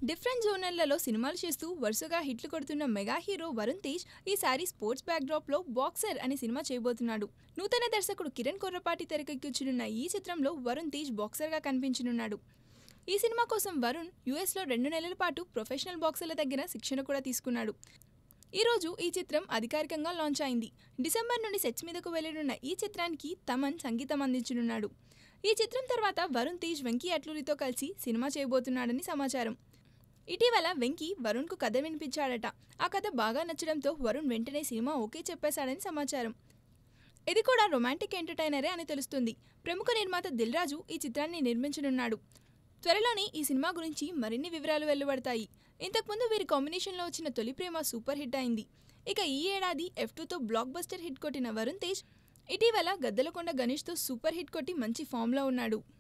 different జోనర్లలో సినిమాలు చేస్తూ వరుసగా హిట్లు కొడుతున్న మెగా హీరో వరుణ్ తేజ్ ఈసారి స్పోర్ట్స్ బ్యాక్డ్రాప్లో బాక్సర్ అనే సినిమా చేయబోతున్నాడు నూతన దర్శకుడు కిరణ్ కొర్రపాటి తెరకెక్కించనున్న ఈ చిత్రంలో వరుణ్ తేజ్ బాక్సర్గా కనిపించనున్నాడు ఈ సినిమా కోసం వరుణ్ యుఎస్లో రెండు నెలల పాటు ప్రొఫెషనల్ బాక్సర్ల దగ్గర శిక్షణ కూడా తీసుకున్నాడు ఈ రోజు ఈ చిత్రం అధికారికంగా లాంచ్ అయింది డిసెంబర్ నుండి సెట్స్ మీదకు వెళ్లనున్న ఈ చిత్రానికి తమన్ సంగీతం అందించనున్నాడు ఈ చిత్రం తర్వాత వరుణ్ తేజ్ వెంకీ అట్లూరితో కలిసి సినిమా చేయబోతున్నాడని సమాచారం ఇటీవల వెంకీ వరుణ్కు కథ వినిపించాడట ఆ కథ బాగా నచ్చడంతో వరుణ్ వెంటనే సినిమా ఓకే చెప్పేశాడని సమాచారం ఇది కూడా రొమాంటిక్ ఎంటర్టైనరే అని తెలుస్తుంది ప్రముఖ నిర్మాత దిల్ రాజు ఈ చిత్రాన్ని నిర్మించనున్నాడు త్వరలోనే ఈ సినిమా గురించి మరిన్ని వివరాలు వెలువడతాయి ఇంతకుముందు వీరి కాంబినేషన్లో వచ్చిన తొలి ప్రేమ సూపర్ హిట్ అయింది ఇక ఈ ఏడాది ఎఫ్ టూతో బ్లాక్ బస్టర్ హిట్ కొట్టిన వరుణ్ తేజ్ ఇటీవల గద్దలకొండ గణేష్తో సూపర్ హిట్ కొట్టి మంచి ఫామ్లో ఉన్నాడు